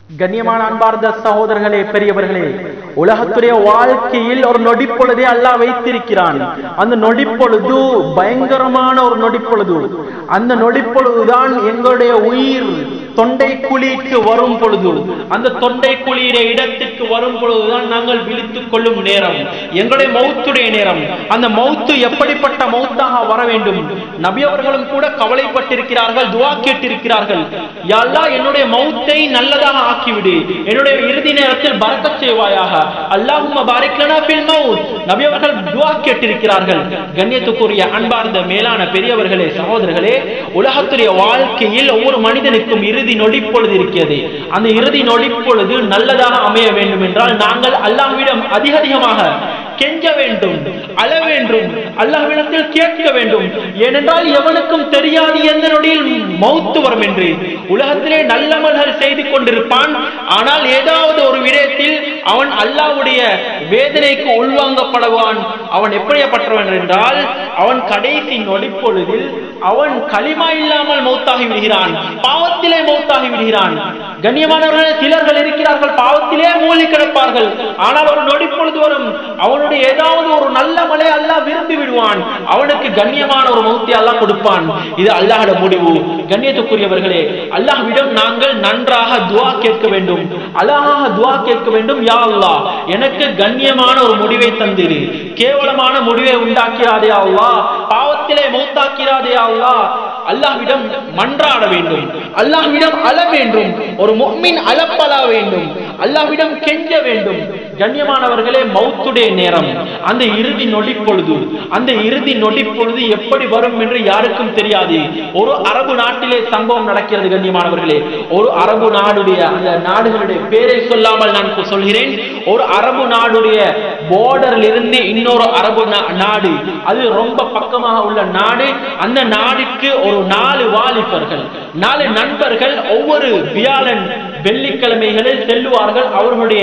கண்ணியமான அன்பார்ந்த சகோதரர்களே பெரியவர்களே உலகத்துடைய வாழ்க்கையில் ஒரு நொடிப்பொழுதே அல்லாஹ் வைத்திருக்கிறான் அந்த நொடிப்பொழுது பயங்கரமான ஒரு நொடிப்பொழுது அந்த நொடிப்பொழுதுதான் எங்களுடைய உயிர் தொண்டை குழிக்கு வரும் பொழுது அந்த தொண்டை குழியிற இடத்திற்கு வரும் பொழுதுதான் நாங்கள் விழித்துக் கொள்ளும் நேரம் எங்களுடைய மௌத்துடைய நேரம் அந்த மௌத்து எப்படிப்பட்ட மௌத்தாக வர வேண்டும் நபி அவர்களும் கூட கவலைப்பட்டிருக்கிறார்கள் துவா கேட்டிருக்கிறார்கள் யா அல்லாஹ் என்னுடைய மௌத்தை நல்லதாக ஆக்கிவிடு என்னுடைய இறுதி நேரத்தில் பறக்கச் செய்வாயாக அல்லாஹும்ம பாரிக் லனா ஃபில் மௌத் நபி அவர்கள் துவா கேட்டிருக்கிறார்கள் கண்ணியத்துக்குரிய அன்பார்ந்த மேலான பெரியவர்களே சகோதரர்களே உலகத்துடைய வாழ்க்கையில் ஒவ்வொரு மனிதனுக்கும் இறுதி நொடிப்பொழுது இருக்கிறது அந்த இறுதி நொடிப்பொழுது நல்லதாக அமைய வேண்டும் என்றால் நாங்கள் அல்லாஹ்விடம் அதிக அதிகமாக கெஞ்ச வேண்டும் அழ வேண்டும் அல்லாஹ்விடத்தில் கேட்க வேண்டும் ஏனென்றால் எவனுக்கும் தெரியாது எந்த நொடியில் மௌத்து வரும் என்று உலகத்திலே நல்லமல்கள் செய்து கொண்டிருப்பான் ஆனால் ஏதாவது ஒரு விடயத்தில் அவன் அல்லாஹ்வுடைய வேதனைக்கு உள்வாங்கப்படுவான் அவன் எப்படிப்பட்டவன் என்றால் அவன் கடைசி நொடிப்பொழுதில் அவன் களிமா இல்லாமல் மௌத்தாகி விடுகிறான் பாவத்திலே மௌத்தாகி விடுகிறான் கண்ணியமானவர்களே சிலர்கள் இருக்கிறார்கள் பாவத்திலே மூழ்கி கிடப்பார்கள் ஆனால் ஒரு நொடிப்பொழுது வரும் அவனுடைய ஏதாவது ஒரு நல்ல மலை அல்லாஹ் விரும்பி விடுவான் அவனுக்கு கண்ணியமான ஒரு மௌத்தி அல்லாஹ் கொடுப்பான் இது அல்லாஹ்ட முடிவு கண்ணியத்துக்குரியவர்களே அல்லாஹ்விடம் நாங்கள் நன்றாக துவா கேட்க வேண்டும் அழகாக துவா கேட்க வேண்டும் யா அல்லாஹ் எனக்கு கண்ணியமான ஒரு முடிவை தந்திரு கேவலமான முடிவை உண்டாக்கிறாதே அல்லாஹ் பாவத்திலே மௌத்தாக்கிறாதே அல்லாஹ் அல்லாஹ்விடம் மன்றாட வேண்டும் அல்லாஹ்விடம் அழ வேண்டும் ஒரு முஃமின் அலப்பலா வேண்டும் அல்லாஹ்விடம் கெஞ்ச வேண்டும் கண்ணியமானவர்களே மௌத்துடைய நேரம் அந்த இறுதி நொடி பொழுது அந்த இறுதி நொடி பொழுது எப்படி வரும் என்று யாருக்கும் தெரியாது ஒரு அரபு நாட்டிலே சம்பவம் நடக்கிறது கண்ணியமானவர்களே ஒரு அரபு நாடுடைய அந்த நாடுகளுடைய பேரை சொல்லாமல் நான் சொல்கிறேன் ஒரு அரபு நாடுடைய பார்டரில் இருந்து இன்னொரு அரபு நா- நாடு அது ரொம்ப பக்கமாக உள்ள நாடு அந்த நாடுக்கு ஒரு நாலு வாலிபர்கள் நாலு நண்பர்கள் ஒவ்வொரு வியாழன் வெள்ளிக்கிழமைகளில் செல்லுவார்கள் அவர்களுடைய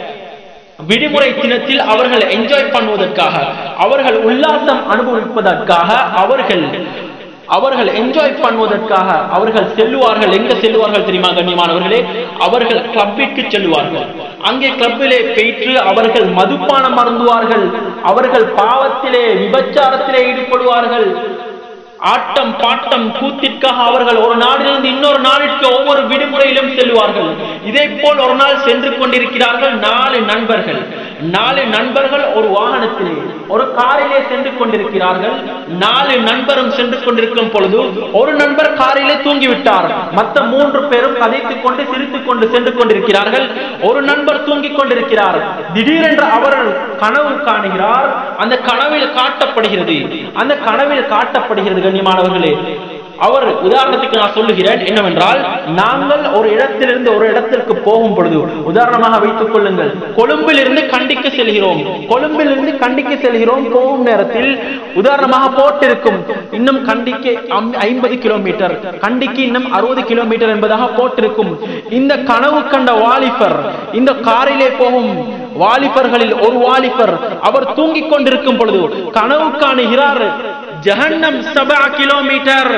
விடுமுறை தினத்தில் அவர்கள் என்ஜாய் பண்ணுவதற்காக அவர்கள் உல்லாசம் அனுபவிப்பதற்காக அவர்கள் அவர்கள் என்ஜாய் பண்ணுவதற்காக அவர்கள் செல்லுவார்கள் எங்க செல்லுவார்கள் தெரியுமா கண்ணியமானவர்களே அவர்கள் கிளப்பிற்கு செல்லுவார்கள் அங்கே கிளப்பிலே பெற்று அவர்கள் மதுப்பானம் மருந்துவார்கள் அவர்கள் பாவத்திலே விபச்சாரத்திலே ஈடுபடுவார்கள் ஆட்டம் பாட்டம் கூத்திற்காக அவர்கள் ஒரு நாடிலிருந்து இன்னொரு நாளிற்கு ஒவ்வொரு விடுமுறையிலும் செல்வார்கள் இதே போல் ஒரு நாள் சென்று கொண்டிருக்கிறார்கள் நாலு நண்பர்கள் நாலு நண்பர்கள் ஒரு வாகனத்திலே ஒரு காரிலே சென்று கொண்டிருக்கிறார்கள் நாலு நண்பரும் சென்று கொண்டிருக்கும் பொழுது ஒரு நண்பர் காரிலே தூங்கிவிட்டார் மற்ற மூன்று பேரும் கதைத்துக் கொண்டு சிரித்துக் கொண்டு சென்று கொண்டிருக்கிறார்கள் ஒரு நண்பர் தூங்கிக் கொண்டிருக்கிறார் திடீரென்று அவர் கனவு காணுகிறார் அந்த கனவில் காட்டப்படுகிறது அந்த கனவில் காட்டப்படுகிறது கண்ணியமானவர்களே அவர் உதாரணத்துக்கு நான் சொல்லுகிறேன் என்னவென்றால் நாங்கள் ஒரு இடத்திலிருந்து ஒரு இடத்திற்கு போகும் பொழுது உதாரணமாக வைத்துக் கொள்ளுங்கள் கொழும்பில் இருந்து கண்டிக்கு செல்கிறோம் கொழும்பில் இருந்து கண்டிக்கு செல்கிறோம் போகும் நேரத்தில் உதாரணமாக போட்டிருக்கும் இன்னும் கண்டிக்கு ஐம்பது கிலோமீட்டர் கண்டிக்கு இன்னும் அறுபது கிலோமீட்டர் என்பதாக போட்டிருக்கும் இந்த கனவு கண்ட வாலிபர் இந்த காரிலே போகும் வாலிபர்களில் ஒரு வாலிபர் அவர் தூங்கிக் கொண்டிருக்கும் பொழுது கனவு காணுகிறார் ஜஹன்னம் சபா கிலோமீட்டர்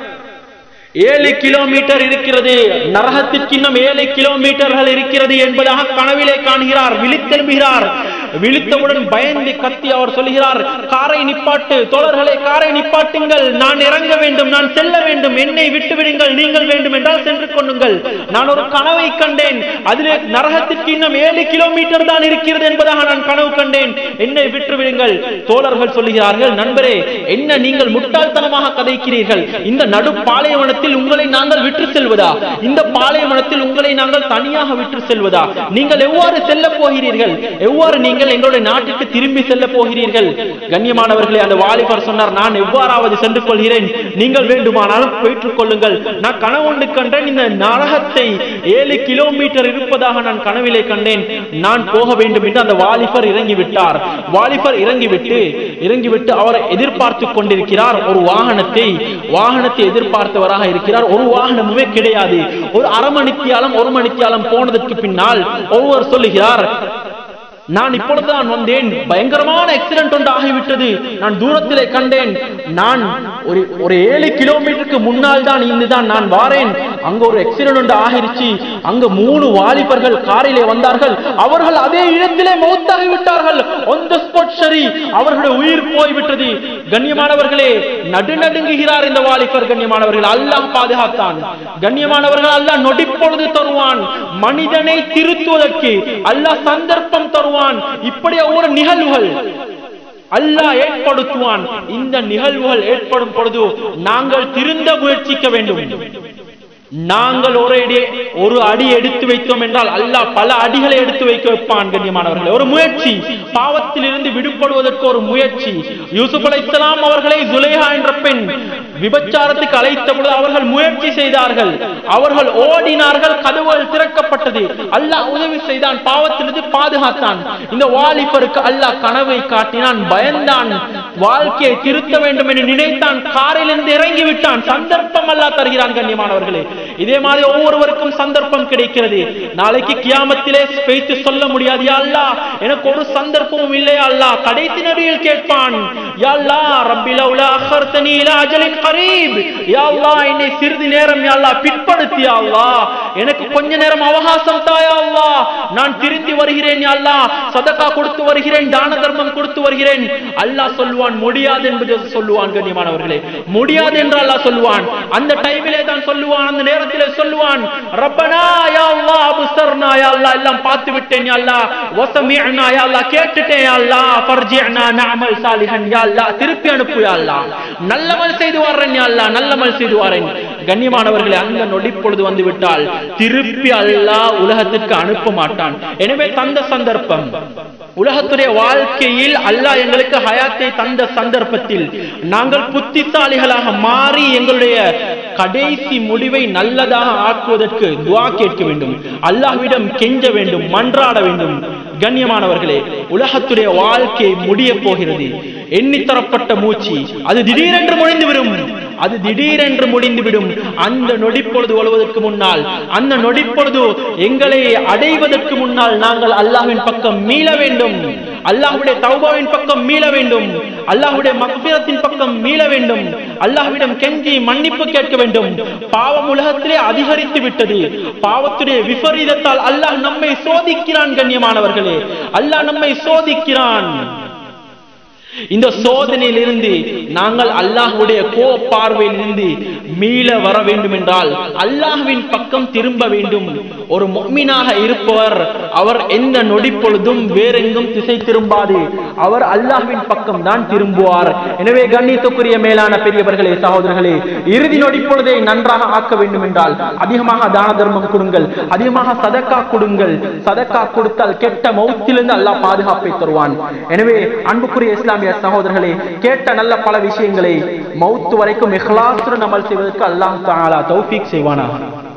ஏழு கிலோமீட்டர் இருக்கிறது நரகத்திற்கு இன்னும் ஏழு கிலோமீட்டர்கள் இருக்கிறது என்பதாக கனவிலே காண்கிறார் விழித்தெழும்புகிறார் விழித்தவுடன் பயந்து கத்தி அவர் சொல்கிறார் காரை நிப்பாட்டு தோழர்களே காரை நிப்பாட்டுங்கள் நான் இறங்க வேண்டும் நான் செல்ல வேண்டும் என்னை விட்டு விடுங்கள் நீங்கள் வேண்டும் என்றால் சென்று கொள்ளுங்கள் நான் ஒரு கனவை கண்டேன் அதிலே நரகத்திற்கு இன்னும் ஏழு கிலோமீட்டர் தான் இருக்கிறது என்பதாக நான் கனவு கண்டேன் என்னை விட்டு விடுங்கள் தோழர்கள் சொல்லுகிறார்கள் நண்பரே என்ன நீங்கள் முட்டாள்தனமாக கதைக்கிறீர்கள் இந்த நடு பாலைவனத்தில் உங்களை நாங்கள் விட்டு செல்வதா இந்த பாலைவனத்தில் உங்களை நாங்கள் தனியாக விட்டு செல்வதா நீங்கள் எவ்வாறு செல்ல போகிறீர்கள் எவ்வாறு நீங்கள் எங்களுடைய நாட்டுக்கு திரும்பி செல்ல போகிறீர்கள் கண்ணியமானவர்களே அந்த வாலிபர் சொன்னார் நான் எவ்வாறாவது சென்று கொள்கிறேன் நீங்கள் வேண்டுமானாலும் பெற்றுக் கொள்ளுங்கள் நான் கனவுண்டு கண்டேன் இந்த நரகத்தை ஏழு கிலோமீட்டர் இருப்பதாக நான் கனவிலே கண்டேன் நான் போக வேண்டும் என்று அந்த வாலிபர் இறங்கி விட்டார் வாலிபர் இறங்கிவிட்டு இறங்கிவிட்டு அவர் எதிர்பார்த்து கொண்டிருக்கிறார் ஒரு வாகனத்தை வாகனத்தை எதிர்பார்த்தவராக இருக்கிறார் ஒரு வாகனமுமே கிடையாது ஒரு அரை மணித்தியாலம் ஒரு மணித்தியாலம் போனதற்கு பின்னால் ஒருவர் சொல்லுகிறார் நான் இப்பொழுதுதான் வந்தேன் பயங்கரமான ஆக்சிடென்ட் ஒன்று ஆகிவிட்டது நான் தூரத்திலே கண்டேன் நான் ஒரு ஒரு ஏழு கிலோமீட்டருக்கு முன்னால் தான் இருந்துதான் நான் வாரேன் அங்க ஒரு ஆக்சிடென்ட் ஒன்று ஆகிருச்சு அங்க மூணு வாலிபர்கள் காரிலே வந்தார்கள் அவர்கள் அதே இடத்திலே மௌத்தாகி விட்டார்கள் on the spot சரி அவர்களுடைய உயிர் போய்விட்டது கண்ணியமானவர்களே நடுநடுங்குகிறார் இந்த வாலிபர் கண்ணியமானவர்கள் அல்லாஹ் பாதுகாத்தான் கண்ணியமானவர்கள் அல்லாஹ் நொடிப்பொழுது தருவான் மனிதனை திருத்துவதற்கு அல்லாஹ் சந்தர்ப்பம் தருவான் இப்படி ஒவ்வொரு நிகழ்வுகள் அல்லாஹ் ஏற்படுத்துவான் இந்த நிகழ்வுகள் ஏற்படும் பொழுது நாங்கள் திருந்த முயற்சிக்க வேண்டும் நாங்கள் ஒரு அடி ஒரு அடி எடுத்து வைத்தோம் என்றால் அல்லாஹ் பல அடிகளை எடுத்து வைக்க வைப்பான் கண்ணியமானவர்களே ஒரு முயற்சி பாவத்திலிருந்து விடுபடுவதற்கு ஒரு முயற்சி யூசுப் அலைஹிஸ்ஸலாம் அவர்களை ஜுலேஹா என்ற பெண் விபச்சாரத்துக்கு அழைத்த பொழுது அவர்கள் முயற்சி செய்தார்கள் அவர்கள் ஓடினார்கள் கதவுகள் திறக்கப்பட்டது அல்லாஹ் உதவி செய்தான் பாவத்திலிருந்து பாதுகாத்தான் இந்த வாலிபருக்கு அல்லாஹ் கனவை காட்டினான் பயந்தான் வாழ்க்கையை திருத்த வேண்டும் என்று நினைத்தான் காரிலிருந்து இறங்கி விட்டான் சந்தர்ப்பம் அல்லாஹ் தருகிறான் கண்ணியமானவர்களே இதே மாதிரி ஒவ்வொருவருக்கும் சந்தர்ப்பம் கிடைக்கிறது நாளைக்கு கியாமத்திலே வைத்து சொல்ல முடியாது யா அல்லாஹ் எனக்கு ஒரு சந்தர்ப்பமும் இல்லையா அல்லாஹ் கடைசி நபியில் கேட்பான் யா அல்லாஹ் ரப்பி லவ்லா அഖர்தனி இலா அஜலின் கரீப் யா அல்லாஹ் என்னை சிறிது நேரம் யா அல்லாஹ் பிற்படுத்தி யா அல்லாஹ் எனக்கு கொஞ்ச நேரம் அவகாசம் தா யா அல்லாஹ் நான் திருந்தி வருகிறேன் யா அல்லாஹ் சதகா கொடுத்து வருகிறேன் தான தர்மம் கொடுத்து வருகிறேன் அல்லாஹ் சொல்லுவான் முடியாது என்பது சொல்லுவான் கண்ணியமானவர்களே முடியாது என்று அல்லாஹ் சொல்லுவான் அந்த டைமிலே தான் சொல்லுவான் அந்த நேரத்திலே சொல்லுவான் ரப்பனா யா அல்லாஹ் அப்சர்னா யா அல்லாஹ் எல்லாம் பார்த்து விட்டேன் யா அல்லாஹ் வசமிஅனா யா அல்லாஹ் கேட்டுட்டேன் யா அல்லாஹ் ஃபர்ஜிஅனா நஅமல் சாலிஹன் யா அல்லாஹ் திருப்பி அனுப்பு யா அல்லாஹ் நல்லமல் செய்து வரேன் யா அல்லாஹ் நல்லமல் செய்து வரேன் கண்ணியமானவர்களே அந்த நொடி பொழுது வந்து விட்டால் திருப்பி அல்லாஹ் உலகத்திற்கு அனுப்ப மாட்டான் எனவே தந்த சந்தர்ப்பம் உலகத்துடைய வாழ்க்கையில் அல்லாஹ் எங்களுக்கு ஹயாத்தை தந்த சந்தர்ப்பத்தில் நாங்கள் புத்திசாலிகளாக மாறி எங்களுடைய கடைசி முடிவை நல்லதாக ஆக்குவதற்கு துவா கேட்க வேண்டும் அல்லாஹ்விடம் கெஞ்ச வேண்டும் மன்றாட வேண்டும் கண்ணியமானவர்களே உலகத்துடைய வாழ்க்கை முடிய போகிறது எண்ணித்தரப்பட்ட மூச்சு அது திடீரென்று முடிந்துவிடும் அது திடீரென்று முடிந்துவிடும் அந்த நொடிப்பொழுது வருவதற்கு முன்னால் அந்த நொடிப்பொழுது எங்களை அடைவதற்கு முன்னால் நாங்கள் அல்லாஹ்வின் பக்கம் மீள வேண்டும் அல்லாஹ்வுடைய தௌபாவின் பக்கம் மீள வேண்டும் அல்லாஹ்வுடைய மக்பிரத்தின் பக்கம் மீள வேண்டும் அல்லாஹ்விடம் கெஞ்சி மன்னிப்பு கேட்க வேண்டும் பாவம் உலகத்திலே அதிகரித்து விட்டது பாவத்துடைய விபரீதத்தால் அல்லாஹ் நம்மை சோதிக்கிறான் கண்ணியமானவர்களே அல்லாஹ் நம்மை சோதிக்கிறான் இந்த சோதனையிலிருந்து நாங்கள் அல்லாஹ்வுடைய கோ பார்வையிலிருந்து மீள வர வேண்டும் என்றால் அல்லாஹ்வின் பக்கம் திரும்ப வேண்டும் ஒரு முக்மீனாக இருப்பவர் அவர் எந்த நொடி பொழுதும் வேறெங்கும் திசை திரும்பாது அவர் அல்லாஹ்வின் பக்கம் தான் திரும்புவார் எனவே கண்ணியத்துக்குரிய மேலான பெரியவர்களே சகோதரர்களே இறுதி நொடி பொழுதை நன்றாக ஆக்க வேண்டும் என்றால் அதிகமாக தான தர்மம் கொடுங்கள் அதிகமாக சதக்கா கொடுங்கள் சதக்கா கொடுத்தால் கெட்ட மௌத்திலிருந்து அல்லாஹ் பாதுகாப்பை தருவான் எனவே அன்புக்குரிய இஸ்லாமிய சகோதரர்களே கேட்ட நல்ல பல விஷயங்களை மௌத்து வரைக்கும் இஹ்லாசுடன் அமல் செய்வதற்கு அல்லாஹ் தஆலா தௌஃபீக் செய்வானாக